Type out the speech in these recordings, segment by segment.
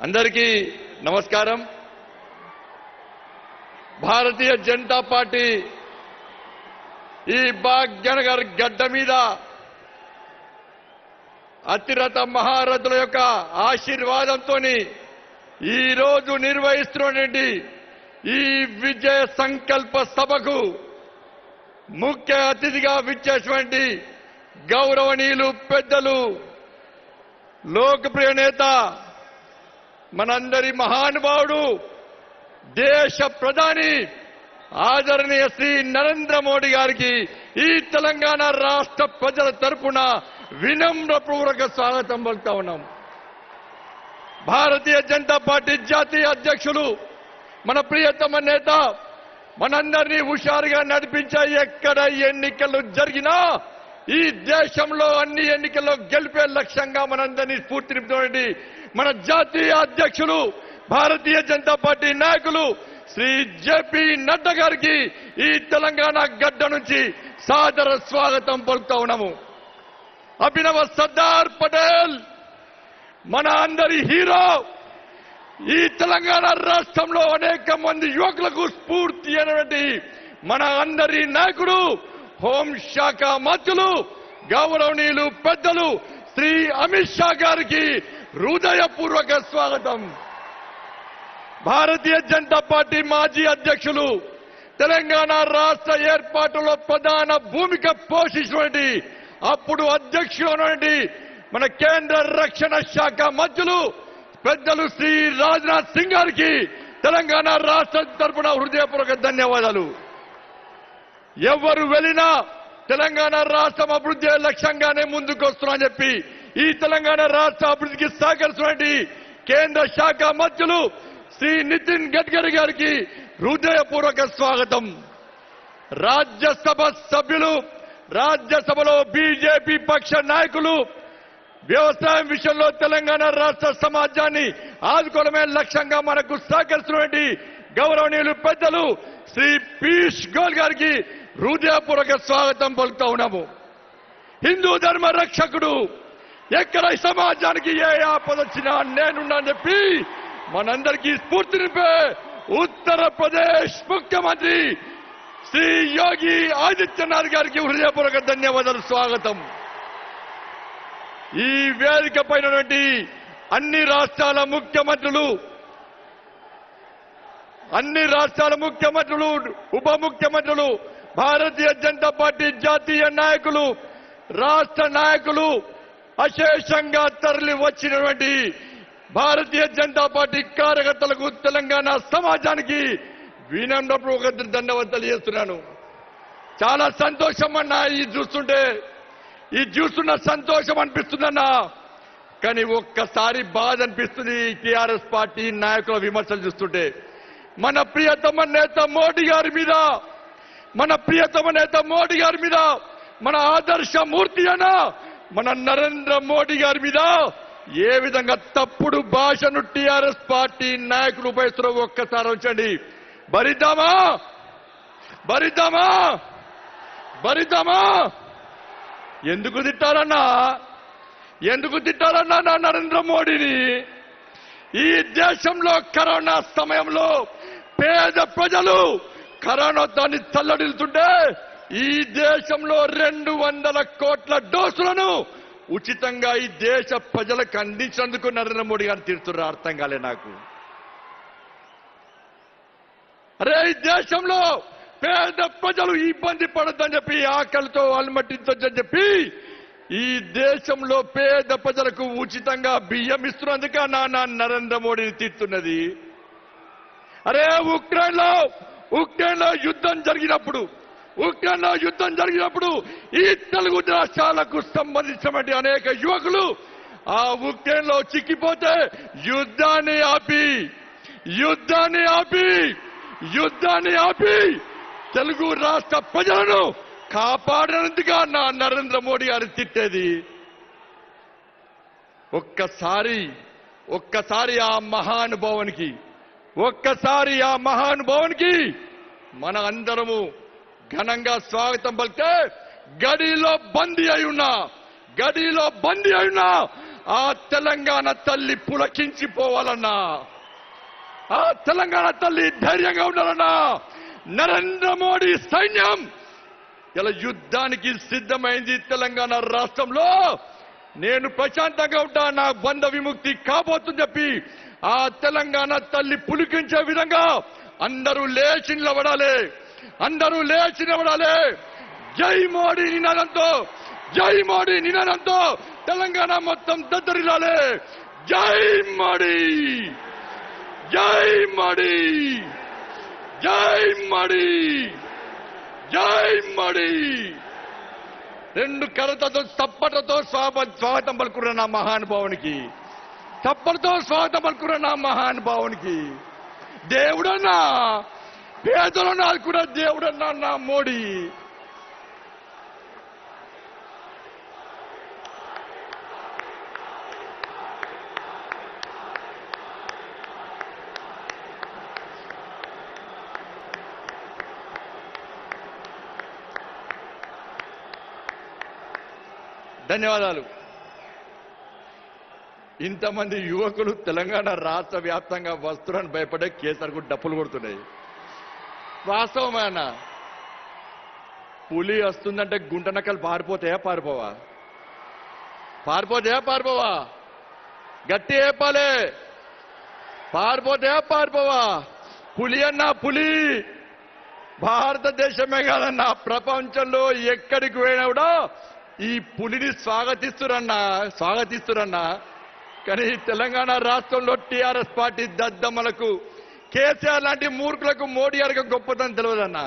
అందరికీ నమస్కారం భారతీయ జనతా పార్టీ ఈ భాగ్యనగర్ గడ్డ మీద అతిరథ మహారథుల యొక్క ఆశీర్వాదంతో ఈ రోజు నిర్వహిస్తున్నటువంటి ఈ విజయ సంకల్ప సభకు ముఖ్య అతిథిగా విచ్చేటువంటి గౌరవనీయులు పెద్దలు లోకప్రియ నేత మనందరి మహానుభావుడు దేశ ప్రధాని ఆదరణీయ శ్రీ నరేంద్ర మోడీ గారికి ఈ తెలంగాణ రాష్ట్ర ప్రజల తరపున వినమ్రపూర్వక స్వాగతం పలుకుతా ఉన్నాం భారతీయ జనతా పార్టీ జాతీయ అధ్యక్షులు మన ప్రియతమ నేత మనందరినీ హుషారుగా నడిపించే ఎక్కడ ఎన్నికలు జరిగినా ఈ దేశంలో అన్ని ఎన్నికల్లో గెలిపే లక్ష్యంగా మనందరినీ స్ఫూర్తినిపుతున్నటువంటి మన జాతీయ అధ్యక్షులు భారతీయ జనతా పార్టీ నాయకులు శ్రీ జేపీ నడ్డా గారికి ఈ తెలంగాణ గడ్డ నుంచి సాదర స్వాగతం పలుకుతా ఉన్నాము అభినవ సర్దార్ పటేల్ మన అందరి హీరో ఈ తెలంగాణ రాష్ట్రంలో అనేక మంది యువకులకు స్ఫూర్తి అయినటువంటి మన అందరి నాయకుడు హోంశాఖ మంత్రులు గౌరవనీయులు పెద్దలు శ్రీ అమిత్ షా గారికి హృదయపూర్వక స్వాగతం భారతీయ జనతా పార్టీ మాజీ అధ్యక్షులు తెలంగాణ రాష్ట్ర ఏర్పాటులో ప్రధాన భూమిక పోషించినటువంటి అప్పుడు అధ్యక్షుడు అయినటువంటి మన కేంద్ర రక్షణ శాఖ మంత్రులు పెద్దలు శ్రీ రాజ్నాథ్ సింగ్ గారికి తెలంగాణ రాష్ట్ర తరపున హృదయపూర్వక ధన్యవాదాలు ఎవరు వెళ్ళినా తెలంగాణ రాష్ట్రం అభివృద్ధి లక్ష్యంగానే ముందుకు వస్తున్నామని చెప్పి ఈ తెలంగాణ రాష్ట్ర అభివృద్ధికి సహకరిస్తున్నటువంటి కేంద్ర శాఖ మంత్రులు శ్రీ నితిన్ గడ్కరీ గారికి హృదయపూర్వక స్వాగతం రాజ్యసభ సభ్యులు రాజ్యసభలో బీజేపీ పక్ష నాయకులు వ్యవసాయం విషయంలో తెలంగాణ రాష్ట్ర సమాజాన్ని ఆదుకోవడమే లక్ష్యంగా మనకు సహకరిస్తున్నటువంటి గౌరవనీయులు పెద్దలు శ్రీ పీయూష్ గోయల్ గారికి హృదయపూర్వక స్వాగతం పలుకుతా ఉన్నాము హిందూ ధర్మ రక్షకుడు ఎక్కడ ఈ సమాజానికి ఏ ఆపద వచ్చినా నేనున్నాను చెప్పి మనందరికీ స్ఫూర్తినిపే ఉత్తరప్రదేశ్ ముఖ్యమంత్రి శ్రీ యోగి ఆదిత్యనాథ్ గారికి హృదయపూర్వక ధన్యవాదాలు స్వాగతం ఈ వేదిక పైనటువంటి అన్ని రాష్ట్రాల ముఖ్యమంత్రులు అన్ని రాష్ట్రాల ముఖ్యమంత్రులు ఉప ముఖ్యమంత్రులు భారతీయ జనతా పార్టీ జాతీయ నాయకులు రాష్ట్ర నాయకులు అశేషంగా తరలి వచ్చినటువంటి భారతీయ జనతా పార్టీ కార్యకర్తలకు తెలంగాణ సమాజానికి వినమ్రపూర్వక ధన్యవాదాలు చేస్తున్నాను చాలా సంతోషం అన్నా ఇది చూస్తుంటే ఇది చూస్తున్న సంతోషం అనిపిస్తుందన్నా కానీ ఒక్కసారి బాధ అనిపిస్తుంది టీఆర్ఎస్ పార్టీ నాయకుల విమర్శలు చూస్తుంటే మన ప్రియతమ నేత మోడీ గారి మీద మన ప్రియతమ నేత మోడీ గారి మీద మన ఆదర్శ మూర్తి అయిన మన నరేంద్ర మోడీ గారి మీద ఏ విధంగా తప్పుడు భాషను టీఆర్ఎస్ పార్టీ నాయకులు ఉపయోగిస్తున్నారో ఒక్కసారి వచ్చండి భరిద్దామా భరిద్దామా భరిద్దామా ఎందుకు తిట్టారన్నా ఎందుకు తిట్టారన్నా నా నరేంద్ర మోడీని ఈ దేశంలో కరోనా సమయంలో పేద ప్రజలు కరోనా దాన్ని తల్లడిల్తుంటే ఈ దేశంలో రెండు వందల కోట్ల డోసులను ఉచితంగా ఈ దేశ ప్రజలకు అందించినందుకు నరేంద్ర మోడీ గారు తీరుతున్నారు అర్థం కాలే నాకు అరే ఈ దేశంలో పేద ప్రజలు ఇబ్బంది పడొద్దని చెప్పి ఆకలితో అలమటించొద్దని చెప్పి ఈ దేశంలో పేద ప్రజలకు ఉచితంగా బియ్యం ఇస్తున్నందుక నాన్న నరేంద్ర మోడీని తీర్తున్నది అరే ఉక్రెయిన్ లో ఉక్రెయిన్ లో యుద్ధం జరిగినప్పుడు ఉక్రెయిన్ లో యుద్ధం జరిగినప్పుడు ఈ తెలుగు రాష్ట్రాలకు సంబంధించినటువంటి అనేక యువకులు ఆ ఉక్రెయిన్ లో చిక్కిపోతే యుద్ధాన్ని ఆపి యుద్ధాన్ని ఆపి యుద్ధాన్ని ఆపి తెలుగు రాష్ట్ర ప్రజలను కాపాడినందుగా నా నరేంద్ర మోడీ గారు తిట్టేది ఒక్కసారి ఒక్కసారి ఆ మహానుభావునికి ఒక్కసారి ఆ మహానుభావునికి మన అందరము ఘనంగా స్వాగతం పలికితే గడిలో బందీ అయి ఉన్నా గడిలో బందీ అయి ఉన్నా ఆ తెలంగాణ తల్లి పులకించిపోవాలన్నా ఆ తెలంగాణ తల్లి ధైర్యంగా ఉండాలన్నా నరేంద్ర మోడీ సైన్యం ఇలా యుద్ధానికి సిద్ధమైంది తెలంగాణ రాష్ట్రంలో నేను ప్రశాంతంగా ఉంటా నా బంధ విముక్తి కాబోతుందని చెప్పి ఆ తెలంగాణ తల్లి పులికించే విధంగా అందరూ లేచి నిలబడాలి అందరూ లేచి నిలబడాలి జై మోడీ నినాదంతో జై మోడీ నినాదంతో తెలంగాణ మొత్తం దద్దరిల్లాలి జై మోడీ జై మోడీ జై మోడీ జై మోడీ రెండు కరతతో చప్పటతో స్వాగ స్వాగతం పలుకున్న నా మహానుభావునికి చప్పటితో స్వాగతం పలుకున్న నా మహానుభావునికి దేవుడన్నా పేదలను ఆదుకున్న దేవుడన్నా నా మోడీ ధన్యవాదాలు ఇంతమంది యువకులు తెలంగాణ రాష్ట్ర వ్యాప్తంగా వస్తురని భయపడే కేసరకు డప్పులు కొడుతున్నాయి వాస్తవమైన పులి వస్తుందంటే గుంట నక్కలు పారిపోతాయా పారిపోవా పారిపోతాయా పారిపోవా గట్టి ఏపాలే పారిపోతాయా పారిపోవా పులి అన్నా పులి భారతదేశమే కాదన్నా ప్రపంచంలో ఎక్కడికి పోయినా కూడా ఈ పులిని స్వాగతిస్తురన్నా స్వాగతిస్తురన్నా కానీ తెలంగాణ రాష్ట్రంలో టీఆర్ఎస్ పార్టీ దద్దమ్మలకు కేసీఆర్ లాంటి మూర్ఖులకు మోడీ గారికి గొప్పతనం తెలియదన్నా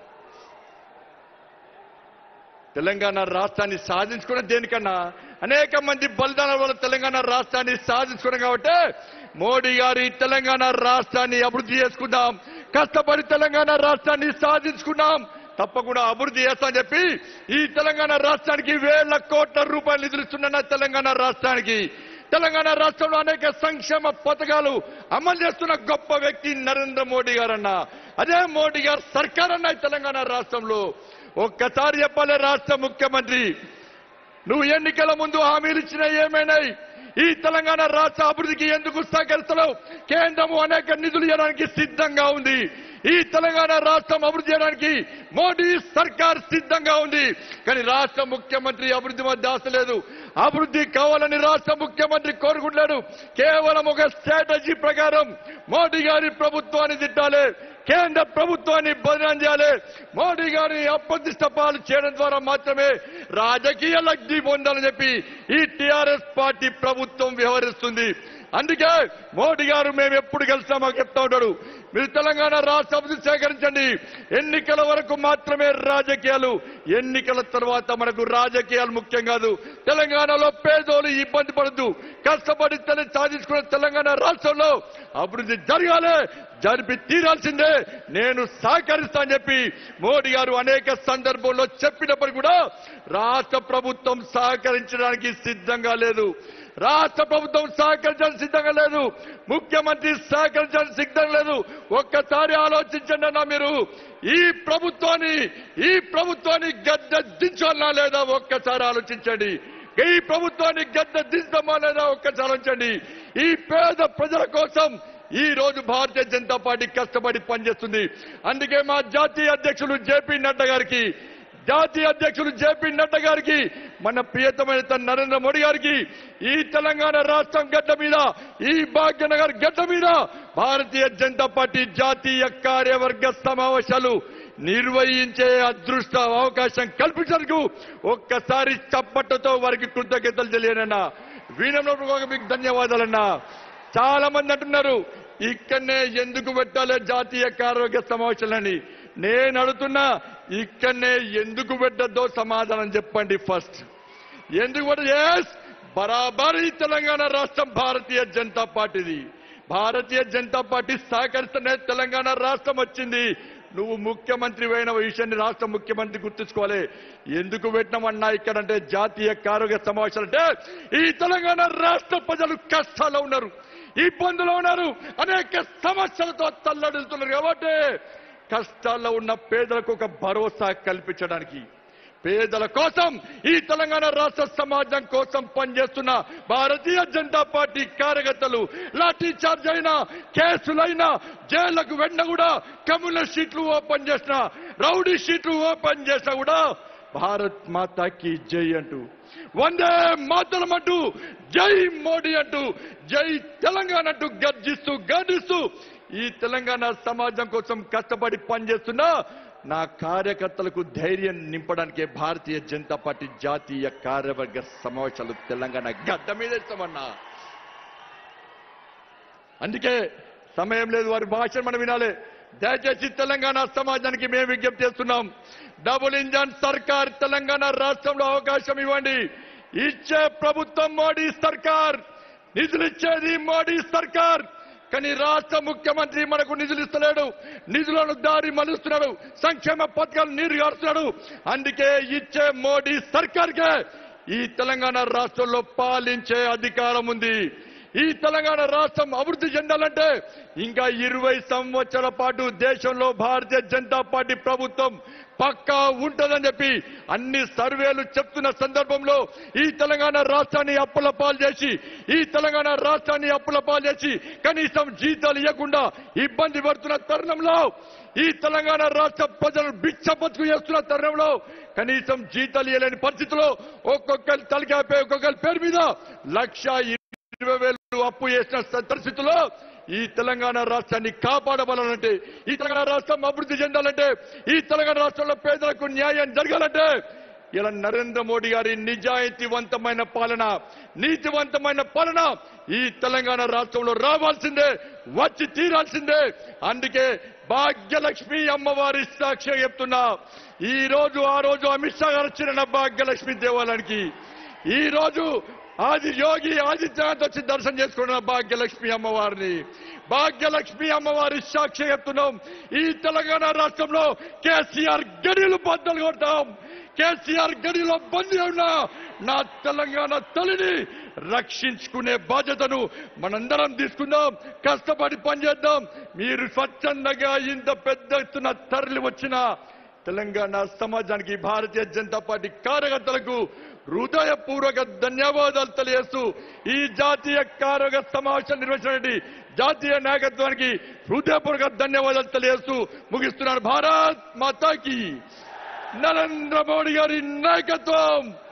తెలంగాణ రాష్ట్రాన్ని సాధించుకున్న దేనికన్నా అనేక మంది బలిదానాల వల్ల తెలంగాణ రాష్ట్రాన్ని సాధించుకున్నాం కాబట్టి మోడీ గారి తెలంగాణ రాష్ట్రాన్ని అభివృద్ధి చేసుకుందాం కష్టపడి తెలంగాణ రాష్ట్రాన్ని సాధించుకున్నాం తప్పకుండా అభివృద్ధి చేస్తామని చెప్పి ఈ తెలంగాణ రాష్ట్రానికి వేల కోట్ల రూపాయలు నిధులు ఇస్తున్న తెలంగాణ రాష్ట్రానికి తెలంగాణ రాష్ట్రంలో అనేక సంక్షేమ పథకాలు అమలు చేస్తున్న గొప్ప వ్యక్తి నరేంద్ర మోడీ గారన్న అదే మోడీ గారు సర్కార్ అన్న ఈ తెలంగాణ రాష్ట్రంలో ఒక్కసారి చెప్పాలి రాష్ట్ర ముఖ్యమంత్రి నువ్వు ఎన్నికల ముందు హామీలు ఇచ్చిన ఏమైనాయి ఈ తెలంగాణ రాష్ట్ర అభివృద్ధికి ఎందుకు సహకరిస్తలేవు కేంద్రము అనేక నిధులు ఇవ్వడానికి సిద్ధంగా ఉంది ఈ తెలంగాణ రాష్ట్రం అభివృద్ధి చేయడానికి మోడీ సర్కార్ సిద్ధంగా ఉంది కానీ రాష్ట్ర ముఖ్యమంత్రి అభివృద్ధి మధ్య ఆశ లేదు అభివృద్ధి కావాలని రాష్ట్ర ముఖ్యమంత్రి కోరుకుంటున్నాడు కేవలం ఒక స్ట్రాటజీ ప్రకారం మోడీ గారి ప్రభుత్వాన్ని తిట్టాలి కేంద్ర ప్రభుత్వాన్ని బదనాం చేయాలి మోడీ గారిని అప్రతిష్ట పాలు చేయడం ద్వారా మాత్రమే రాజకీయ లబ్ధి పొందాలని చెప్పి ఈ టిఆర్ఎస్ పార్టీ ప్రభుత్వం వ్యవహరిస్తుంది అందుకే మోడీ గారు మేము ఎప్పుడు కలిసినా మాకు చెప్తా ఉంటాడు మీరు తెలంగాణ రాష్ట్ర అభివృద్ధి సేకరించండి ఎన్నికల వరకు మాత్రమే రాజకీయాలు ఎన్నికల తర్వాత మనకు రాజకీయాలు ముఖ్యం కాదు తెలంగాణలో పేదోలు ఇబ్బంది పడద్దు కష్టపడి తెలి సాధించుకున్న తెలంగాణ రాష్ట్రంలో అభివృద్ధి జరగాలి జరిపి తీరాల్సిందే నేను సహకరిస్తానని చెప్పి మోడీ గారు అనేక సందర్భంలో చెప్పినప్పుడు కూడా రాష్ట్ర ప్రభుత్వం సహకరించడానికి సిద్ధంగా లేదు రాష్ట్ర ప్రభుత్వం సహకరించడానికి సిద్ధంగా లేదు ముఖ్యమంత్రి సహకరించడానికి సిద్ధంగా లేదు ఒక్కసారి ఆలోచించండి అన్న మీరు ఈ ప్రభుత్వాన్ని ఈ ప్రభుత్వాన్ని గద్దె దించాలన్నా లేదా ఒక్కసారి ఆలోచించండి ఈ ప్రభుత్వాన్ని గద్దె దించమా లేదా ఒక్కసారి ఆలోచించండి ఈ పేద ప్రజల కోసం ఈ రోజు భారతీయ జనతా పార్టీ కష్టపడి పనిచేస్తుంది అందుకే మా జాతీయ అధ్యక్షులు జేపీ నడ్డా గారికి జాతీయ అధ్యక్షులు జేపీ నడ్డా గారికి మన ప్రియతమైన తన నరేంద్ర మోడీ గారికి ఈ తెలంగాణ రాష్ట్రం గడ్డ మీద ఈ భాగ్యనగర్ గడ్డ మీద భారతీయ జనతా పార్టీ జాతీయ కార్యవర్గ సమావేశాలు నిర్వహించే అదృష్ట అవకాశం కల్పించేందుకు ఒక్కసారి చప్పట్టతో వారికి కృతజ్ఞతలు తెలియనన్నా వీణప్పుడు మీకు ధన్యవాదాలన్నా చాలా మంది అంటున్నారు ఇక్కడనే ఎందుకు పెట్టాలి జాతీయ ఆరోగ్య సమావేశాలని నేను అడుగుతున్నా ఇక్కడనే ఎందుకు పెట్టద్దో సమాధానం చెప్పండి ఫస్ట్ ఎందుకు పెట్ట ఎస్ బరాబర్ ఈ తెలంగాణ రాష్ట్రం భారతీయ జనతా పార్టీది భారతీయ జనతా పార్టీ సహకరిస్తేనే తెలంగాణ రాష్ట్రం వచ్చింది నువ్వు ముఖ్యమంత్రి అయిన విషయాన్ని రాష్ట్ర ముఖ్యమంత్రి గుర్తుంచుకోవాలి ఎందుకు పెట్టినామన్నా ఇక్కడంటే జాతీయ ఆరోగ్య సమావేశాలు అంటే ఈ తెలంగాణ రాష్ట్ర ప్రజలు కష్టాల్లో ఉన్నారు ఇబ్బందులు ఉన్నారు అనేక సమస్యలతో తల్లడిల్తున్నారు కాబట్టి కష్టాల్లో ఉన్న పేదలకు ఒక భరోసా కల్పించడానికి పేదల కోసం ఈ తెలంగాణ రాష్ట్ర సమాజం కోసం పనిచేస్తున్న భారతీయ జనతా పార్టీ కార్యకర్తలు లాఠీ చార్జ్ అయినా కేసులైనా జైళ్లకు వెంట కూడా కమ్యూనిస్ట్ షీట్లు ఓపెన్ చేసిన రౌడీ షీట్లు ఓపెన్ చేసినా కూడా భారత్ మాతాకి జై అంటూ వందే మాతరం అంటూ జై మోడీ అంటూ జై తెలంగాణ అంటూ గర్జిస్తూ గర్జిస్తూ ఈ తెలంగాణ సమాజం కోసం కష్టపడి పనిచేస్తున్నా నా కార్యకర్తలకు ధైర్యం నింపడానికే భారతీయ జనతా పార్టీ జాతీయ కార్యవర్గ సమావేశాలు తెలంగాణ గడ్డ మీద ఇస్తామన్నా అందుకే సమయం లేదు వారి భాషను మనం వినాలి దయచేసి తెలంగాణ సమాజానికి మేము విజ్ఞప్తి చేస్తున్నాం డబుల్ ఇంజన్ సర్కార్ తెలంగాణ రాష్ట్రంలో అవకాశం ఇవ్వండి ఇచ్చే ప్రభుత్వం మోడీ సర్కార్ నిధులు ఇచ్చేది మోడీ సర్కార్ కానీ రాష్ట్ర ముఖ్యమంత్రి మనకు నిధులు ఇస్తలేడు నిధులను దారి మలుస్తున్నాడు సంక్షేమ పథకాలు నీరు గారుస్తున్నాడు అందుకే ఇచ్చే మోడీ సర్కార్కే ఈ తెలంగాణ రాష్ట్రంలో పాలించే అధికారం ఉంది ఈ తెలంగాణ రాష్ట్రం అభివృద్ధి చెందాలంటే ఇంకా ఇరవై సంవత్సరాల పాటు దేశంలో భారతీయ జనతా పార్టీ ప్రభుత్వం పక్కా ఉంటుందని చెప్పి అన్ని సర్వేలు చెప్తున్న సందర్భంలో ఈ తెలంగాణ రాష్ట్రాన్ని అప్పుల పాలు చేసి ఈ తెలంగాణ రాష్ట్రాన్ని అప్పుల పాలు చేసి కనీసం జీతాలు ఇవ్వకుండా ఇబ్బంది పడుతున్న తరుణంలో ఈ తెలంగాణ రాష్ట్ర ప్రజలు బిచ్చ బతుకు చేస్తున్న తరుణంలో కనీసం జీతాలు ఇవ్వలేని పరిస్థితిలో ఒక్కొక్కరి తలకాయపై ఒక్కొక్కరి పేరు మీద లక్ష ఇరవై వేలు అప్పు చేసిన స- పరిస్థితుల్లో ఈ తెలంగాణ రాష్ట్రాన్ని కాపాడబడాలంటే ఈ తెలంగాణ రాష్ట్రం అభివృద్ధి చెందాలంటే ఈ తెలంగాణ రాష్ట్రంలో పేదలకు న్యాయం జరగాలంటే ఇలా నరేంద్ర మోడీ గారి నిజాయితీవంతమైన పాలన నీతివంతమైన పాలన ఈ తెలంగాణ రాష్ట్రంలో రావాల్సిందే వచ్చి తీరాల్సిందే అందుకే భాగ్యలక్ష్మి అమ్మవారి సాక్షి చెప్తున్నా ఈ రోజు ఆ రోజు అమిత్ షా గారు వచ్చిన భాగ్యలక్ష్మి దేవాలయానికి ఈ రోజు ఆది యోగి ఆదిత్యనాథ్ వచ్చి దర్శనం చేసుకున్న భాగ్యలక్ష్మి అమ్మవారిని భాగ్యలక్ష్మి అమ్మవారి సాక్షి చెప్తున్నాం ఈ తెలంగాణ రాష్ట్రంలో కేసీఆర్ గడిలు బద్దలు కొడతాం కేసీఆర్ గడిలో బందీ ఉన్న నా తెలంగాణ తల్లిని రక్షించుకునే బాధ్యతను మనందరం తీసుకుందాం కష్టపడి పనిచేద్దాం మీరు స్వచ్ఛందంగా ఇంత పెద్ద ఎత్తున తరలి వచ్చిన తెలంగాణ సమాజానికి భారతీయ జనతా పార్టీ కార్యకర్తలకు హృదయపూర్వక ధన్యవాదాలు తెలియజేస్తూ ఈ జాతీయ కార్యవర్గ సమావేశం నిర్వహించినటువంటి జాతీయ నాయకత్వానికి హృదయపూర్వక ధన్యవాదాలు తెలియజేస్తూ ముగిస్తున్నాను భారత్ మాతాకి నరేంద్ర మోడీ గారి నాయకత్వం